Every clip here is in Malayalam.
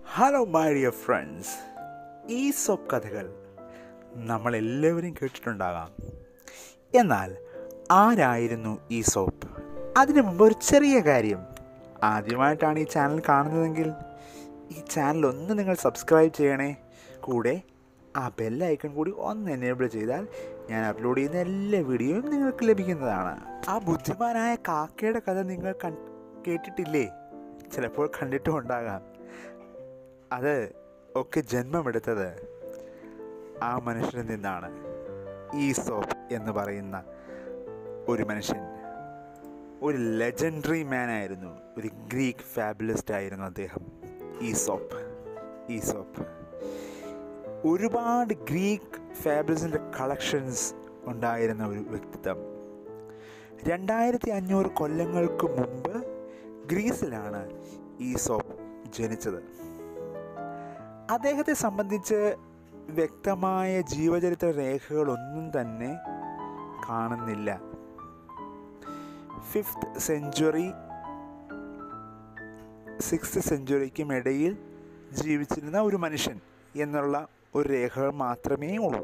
ഹലോ മൈ ഡിയർ ഫ്രണ്ട്സ് ഈ സോപ്പ് കഥകൾ നമ്മളെല്ലാവരും കേട്ടിട്ടുണ്ടാകാം എന്നാൽ ആരായിരുന്നു ഈ സോപ്പ് അതിനു മുമ്പ് ഒരു ചെറിയ കാര്യം ആദ്യമായിട്ടാണ് ഈ ചാനൽ കാണുന്നതെങ്കിൽ ഈ ചാനൽ ഒന്ന് നിങ്ങൾ സബ്സ്ക്രൈബ് ചെയ്യണേ കൂടെ ആ ബെൽ ഐക്കൺ കൂടി ഒന്ന് എനേബിൾ ചെയ്താൽ ഞാൻ അപ്ലോഡ് ചെയ്യുന്ന എല്ലാ വീഡിയോയും നിങ്ങൾക്ക് ലഭിക്കുന്നതാണ് ആ ബുദ്ധിമാനായ കാക്കയുടെ കഥ നിങ്ങൾ കൺ കേട്ടിട്ടില്ലേ ചിലപ്പോൾ കണ്ടിട്ടും ഉണ്ടാകാം അത് ഒക്കെ ജന്മമെടുത്തത് ആ മനുഷ്യനിൽ നിന്നാണ് ഈ സോപ്പ് എന്ന് പറയുന്ന ഒരു മനുഷ്യൻ ഒരു ലെജൻഡറി മാൻ ആയിരുന്നു ഒരു ഗ്രീക്ക് ഫാബുലിസ്റ്റ് ആയിരുന്നു അദ്ദേഹം ഈ സോപ്പ് ഈ സോപ്പ് ഒരുപാട് ഗ്രീക്ക് ഫാബ്രിക്സിൻ്റെ കളക്ഷൻസ് ഉണ്ടായിരുന്ന ഒരു വ്യക്തിത്വം രണ്ടായിരത്തി അഞ്ഞൂറ് കൊല്ലങ്ങൾക്ക് മുമ്പ് ഗ്രീസിലാണ് ഈ സോപ്പ് ജനിച്ചത് അദ്ദേഹത്തെ സംബന്ധിച്ച് വ്യക്തമായ ജീവചരിത്ര രേഖകളൊന്നും തന്നെ കാണുന്നില്ല ഫിഫ്ത്ത് സെഞ്ചുറി സിക്സ്ത് സെഞ്ചുറിക്കും ഇടയിൽ ജീവിച്ചിരുന്ന ഒരു മനുഷ്യൻ എന്നുള്ള ഒരു രേഖകൾ മാത്രമേ ഉള്ളൂ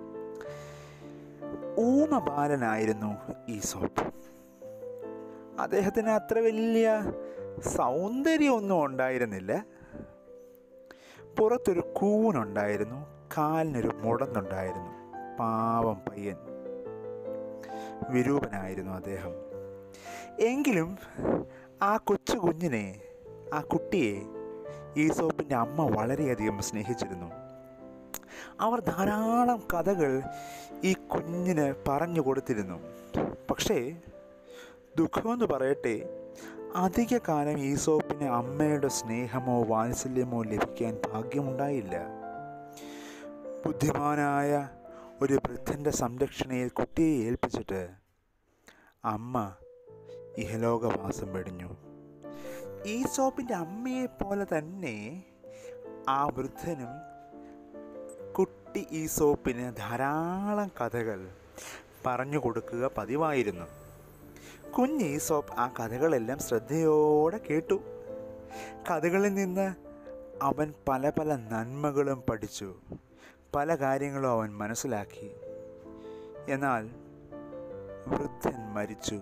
ഊമബാലനായിരുന്നു ഈ സോപ്പ് അദ്ദേഹത്തിന് അത്ര വലിയ സൗന്ദര്യമൊന്നും ഉണ്ടായിരുന്നില്ല പുറത്തൊരു കൂനുണ്ടായിരുന്നു കാലിനൊരു മുടന്നുണ്ടായിരുന്നു പാവം പയ്യൻ വിരൂപനായിരുന്നു അദ്ദേഹം എങ്കിലും ആ കൊച്ചു കുഞ്ഞിനെ ആ കുട്ടിയെ ഈ സോപ്പിൻ്റെ അമ്മ വളരെയധികം സ്നേഹിച്ചിരുന്നു അവർ ധാരാളം കഥകൾ ഈ കുഞ്ഞിന് പറഞ്ഞു കൊടുത്തിരുന്നു പക്ഷേ ദുഃഖമെന്ന് പറയട്ടെ അധിക കാലം ഈ സോപ്പിന് അമ്മയുടെ സ്നേഹമോ വാത്സല്യമോ ലഭിക്കാൻ ഭാഗ്യമുണ്ടായില്ല ബുദ്ധിമാനായ ഒരു വൃദ്ധൻ്റെ സംരക്ഷണയിൽ കുട്ടിയെ ഏൽപ്പിച്ചിട്ട് അമ്മ ഇഹലോകവാസം വെടിഞ്ഞു ഈ സോപ്പിൻ്റെ അമ്മയെ പോലെ തന്നെ ആ വൃദ്ധനും കുട്ടി ഈ സോപ്പിന് ധാരാളം കഥകൾ പറഞ്ഞു കൊടുക്കുക പതിവായിരുന്നു കുഞ്ഞ് ഈ സോപ്പ് ആ കഥകളെല്ലാം ശ്രദ്ധയോടെ കേട്ടു കഥകളിൽ നിന്ന് അവൻ പല പല നന്മകളും പഠിച്ചു പല കാര്യങ്ങളും അവൻ മനസ്സിലാക്കി എന്നാൽ വൃദ്ധൻ മരിച്ചു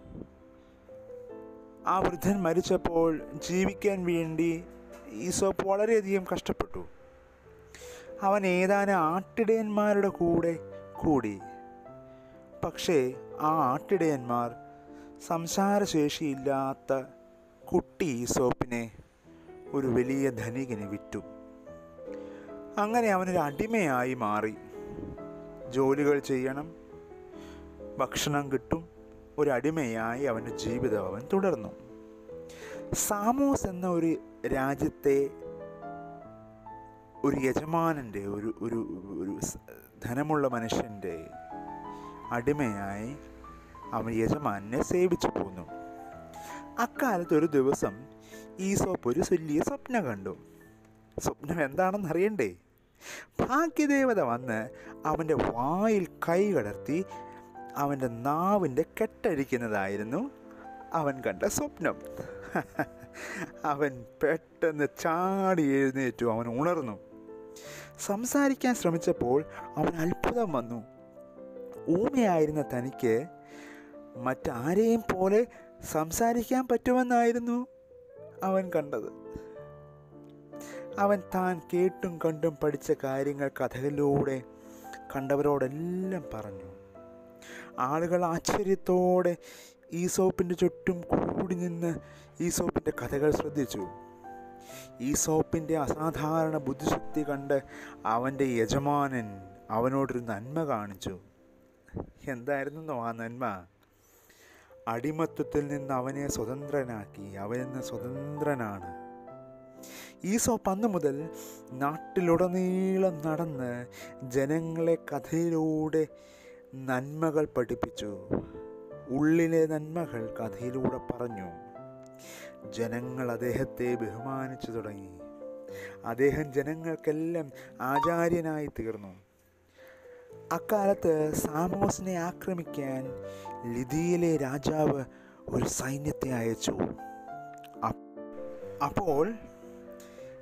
ആ വൃദ്ധൻ മരിച്ചപ്പോൾ ജീവിക്കാൻ വേണ്ടി ഈ സോപ്പ് വളരെയധികം കഷ്ടപ്പെട്ടു അവൻ ഏതാനും ആട്ടിടയന്മാരുടെ കൂടെ കൂടി പക്ഷേ ആ ആട്ടിടയന്മാർ സംസാരശേഷിയില്ലാത്ത കുട്ടി ഈ സോപ്പിനെ ഒരു വലിയ ധനികന് വിറ്റു അങ്ങനെ അവനൊരു അടിമയായി മാറി ജോലികൾ ചെയ്യണം ഭക്ഷണം കിട്ടും ഒരു അടിമയായി അവൻ്റെ ജീവിതം അവൻ തുടർന്നു സാമോസ് എന്ന ഒരു രാജ്യത്തെ ഒരു യജമാനൻ്റെ ഒരു ഒരു ഒരു ധനമുള്ള മനുഷ്യൻ്റെ അടിമയായി അവൻ യജമാനെ സേവിച്ചു പോന്നു അക്കാലത്ത് ഒരു ദിവസം ഈ സോപ്പ് ഒരു വലിയ സ്വപ്നം കണ്ടു സ്വപ്നം എന്താണെന്ന് അറിയണ്ടേ ഭാഗ്യദേവത വന്ന് അവൻ്റെ വായിൽ കൈ കടർത്തി അവൻ്റെ നാവിൻ്റെ കെട്ടഴിക്കുന്നതായിരുന്നു അവൻ കണ്ട സ്വപ്നം അവൻ പെട്ടെന്ന് ചാടി എഴുന്നേറ്റു അവൻ ഉണർന്നു സംസാരിക്കാൻ ശ്രമിച്ചപ്പോൾ അവൻ അത്ഭുതം വന്നു ഊമയായിരുന്ന തനിക്ക് മറ്റാരെയും പോലെ സംസാരിക്കാൻ പറ്റുമെന്നായിരുന്നു അവൻ കണ്ടത് അവൻ താൻ കേട്ടും കണ്ടും പഠിച്ച കാര്യങ്ങൾ കഥകളിലൂടെ കണ്ടവരോടെല്ലാം പറഞ്ഞു ആളുകൾ ആശ്ചര്യത്തോടെ ഈ സോപ്പിൻ്റെ ചുറ്റും കൂടി നിന്ന് ഈ സോപ്പിൻ്റെ കഥകൾ ശ്രദ്ധിച്ചു ഈ സോപ്പിൻ്റെ അസാധാരണ ബുദ്ധിശക്തി കണ്ട് അവൻ്റെ യജമാനൻ അവനോടൊരു നന്മ കാണിച്ചു എന്തായിരുന്നു ആ നന്മ അടിമത്വത്തിൽ നിന്ന് അവനെ സ്വതന്ത്രനാക്കി അവനിന്ന് സ്വതന്ത്രനാണ് ഈ സോപ്പ് അന്ന് മുതൽ നാട്ടിലുടനീളം നടന്ന് ജനങ്ങളെ കഥയിലൂടെ നന്മകൾ പഠിപ്പിച്ചു ഉള്ളിലെ നന്മകൾ കഥയിലൂടെ പറഞ്ഞു ജനങ്ങൾ അദ്ദേഹത്തെ ബഹുമാനിച്ചു തുടങ്ങി അദ്ദേഹം ജനങ്ങൾക്കെല്ലാം ആചാര്യനായി തീർന്നു അക്കാലത്ത് സാമോസിനെ ആക്രമിക്കാൻ ലിതിയിലെ രാജാവ് ഒരു സൈന്യത്തെ അയച്ചു അപ്പോൾ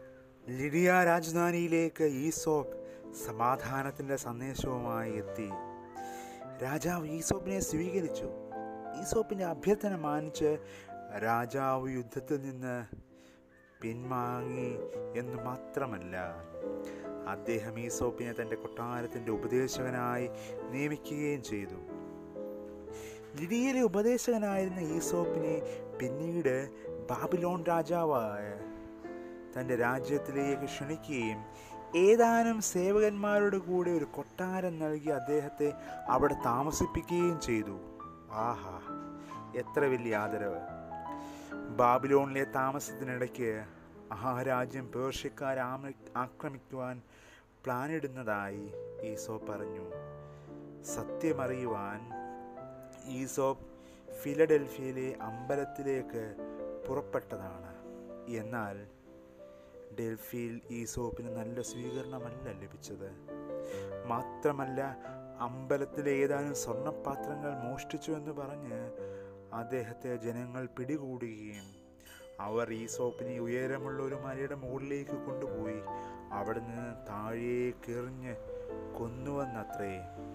ലിഡിയ രാജധാനിയിലേക്ക് ഈസോപ്പ് സമാധാനത്തിൻ്റെ സന്ദേശവുമായി എത്തി രാജാവ് ഈസോപ്പിനെ സ്വീകരിച്ചു ഈസോപ്പിൻ്റെ അഭ്യർത്ഥന മാനിച്ച് രാജാവ് യുദ്ധത്തിൽ നിന്ന് പിൻവാങ്ങി എന്ന് മാത്രമല്ല അദ്ദേഹം ഈസോപ്പിനെ തൻ്റെ കൊട്ടാരത്തിൻ്റെ ഉപദേശകനായി നിയമിക്കുകയും ചെയ്തു ലിഡിയയിലെ ഉപദേശകനായിരുന്ന ഈസോപ്പിനെ പിന്നീട് ബാബിലോൺ രാജാവായ തൻ്റെ രാജ്യത്തിലേക്ക് ക്ഷണിക്കുകയും ഏതാനും സേവകന്മാരുടെ കൂടെ ഒരു കൊട്ടാരം നൽകി അദ്ദേഹത്തെ അവിടെ താമസിപ്പിക്കുകയും ചെയ്തു ആഹാ എത്ര വലിയ ആദരവ് ബാബിലോണിലെ താമസത്തിനിടയ്ക്ക് ആ രാജ്യം പേർഷ്യക്കാർ ആക്രമിക്കുവാൻ പ്ലാനിടുന്നതായി ഈസോ പറഞ്ഞു സത്യമറിയുവാൻ ഈസോപ്പ് ഫിലഡൽഫിയയിലെ അമ്പലത്തിലേക്ക് പുറപ്പെട്ടതാണ് എന്നാൽ ഡൽഹിയിൽ ഈസോപ്പിന് നല്ല സ്വീകരണമല്ല ലഭിച്ചത് മാത്രമല്ല അമ്പലത്തിലെ ഏതാനും സ്വർണ്ണപാത്രങ്ങൾ മോഷ്ടിച്ചു എന്ന് പറഞ്ഞ് അദ്ദേഹത്തെ ജനങ്ങൾ പിടികൂടുകയും അവർ ഈസോപ്പിനെ ഉയരമുള്ള ഒരു മലയുടെ മുകളിലേക്ക് കൊണ്ടുപോയി അവിടെ നിന്ന് താഴേക്ക് എറിഞ്ഞ് കൊന്നുവെന്നത്രേ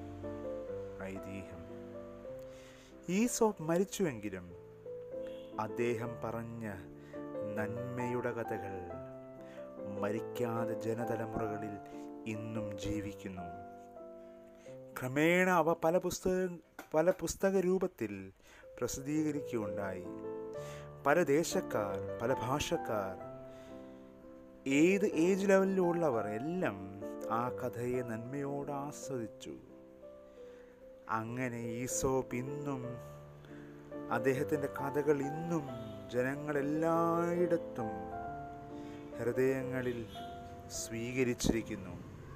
ഐതിഹ്യം ഈസോപ്പ് മരിച്ചുവെങ്കിലും അദ്ദേഹം പറഞ്ഞ നന്മയുടെ കഥകൾ മരിക്കാതെ ജനതലമുറകളിൽ ഇന്നും ജീവിക്കുന്നു ക്രമേണ അവ പല പുസ്തക പല പുസ്തക രൂപത്തിൽ പ്രസിദ്ധീകരിക്കുകയുണ്ടായി പല ദേശക്കാർ പല ഭാഷക്കാർ ഏത് ഏജ് ലെവലിലുള്ളവർ എല്ലാം ആ കഥയെ നന്മയോട് ആസ്വദിച്ചു അങ്ങനെ ഈസോപ്പ് ഇന്നും അദ്ദേഹത്തിൻ്റെ കഥകൾ ഇന്നും ജനങ്ങളെല്ലായിടത്തും ഹൃദയങ്ങളിൽ സ്വീകരിച്ചിരിക്കുന്നു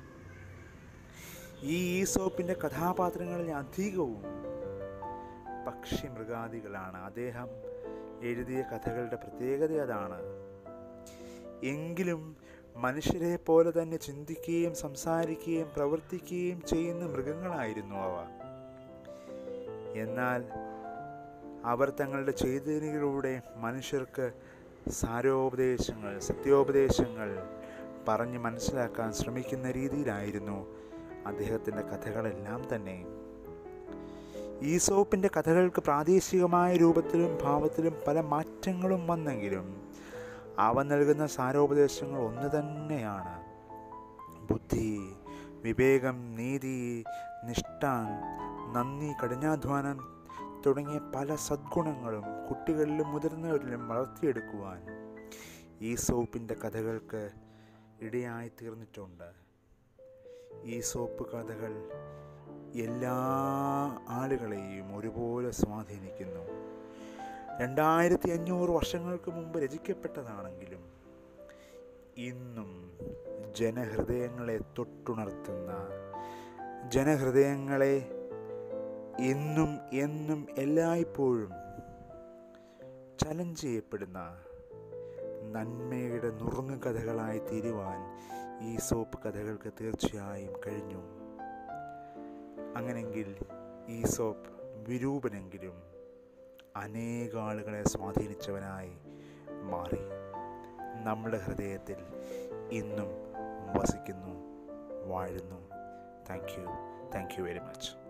ഈ ഈസോപ്പിൻ്റെ കഥാപാത്രങ്ങളിൽ അധികവും പക്ഷി മൃഗാദികളാണ് അദ്ദേഹം എഴുതിയ കഥകളുടെ പ്രത്യേകത അതാണ് എങ്കിലും മനുഷ്യരെ പോലെ തന്നെ ചിന്തിക്കുകയും സംസാരിക്കുകയും പ്രവർത്തിക്കുകയും ചെയ്യുന്ന മൃഗങ്ങളായിരുന്നു അവ എന്നാൽ അവർ തങ്ങളുടെ ചെയ്തികളിലൂടെ മനുഷ്യർക്ക് സാരോപദേശങ്ങൾ സത്യോപദേശങ്ങൾ പറഞ്ഞ് മനസ്സിലാക്കാൻ ശ്രമിക്കുന്ന രീതിയിലായിരുന്നു അദ്ദേഹത്തിൻ്റെ കഥകളെല്ലാം തന്നെ ഈസോപ്പിൻ്റെ കഥകൾക്ക് പ്രാദേശികമായ രൂപത്തിലും ഭാവത്തിലും പല മാറ്റങ്ങളും വന്നെങ്കിലും അവ നൽകുന്ന സാരോപദേശങ്ങൾ ഒന്ന് തന്നെയാണ് ബുദ്ധി വിവേകം നീതി നിഷ്ഠ നന്ദി കഠിനാധ്വാനം തുടങ്ങിയ പല സദ്ഗുണങ്ങളും കുട്ടികളിലും മുതിർന്നവരിലും വളർത്തിയെടുക്കുവാൻ ഈ സോപ്പിൻ്റെ കഥകൾക്ക് ഇടയായി തീർന്നിട്ടുണ്ട് ഈ സോപ്പ് കഥകൾ എല്ലാ ആളുകളെയും ഒരുപോലെ സ്വാധീനിക്കുന്നു രണ്ടായിരത്തി അഞ്ഞൂറ് വർഷങ്ങൾക്ക് മുമ്പ് രചിക്കപ്പെട്ടതാണെങ്കിലും ഇന്നും ജനഹൃദയങ്ങളെ തൊട്ടുണർത്തുന്ന ജനഹൃദയങ്ങളെ എന്നും എന്നും എല്ലായ്പ്പോഴും ചലഞ്ച് ചെയ്യപ്പെടുന്ന നന്മയുടെ നുറുങ്ങ് കഥകളായി തീരുവാൻ ഈ സോപ്പ് കഥകൾക്ക് തീർച്ചയായും കഴിഞ്ഞു അങ്ങനെങ്കിൽ ഈ സോപ്പ് വിരൂപനെങ്കിലും അനേകാളുകളെ സ്വാധീനിച്ചവനായി മാറി നമ്മുടെ ഹൃദയത്തിൽ ഇന്നും വസിക്കുന്നു വാഴുന്നു thank you thank you very much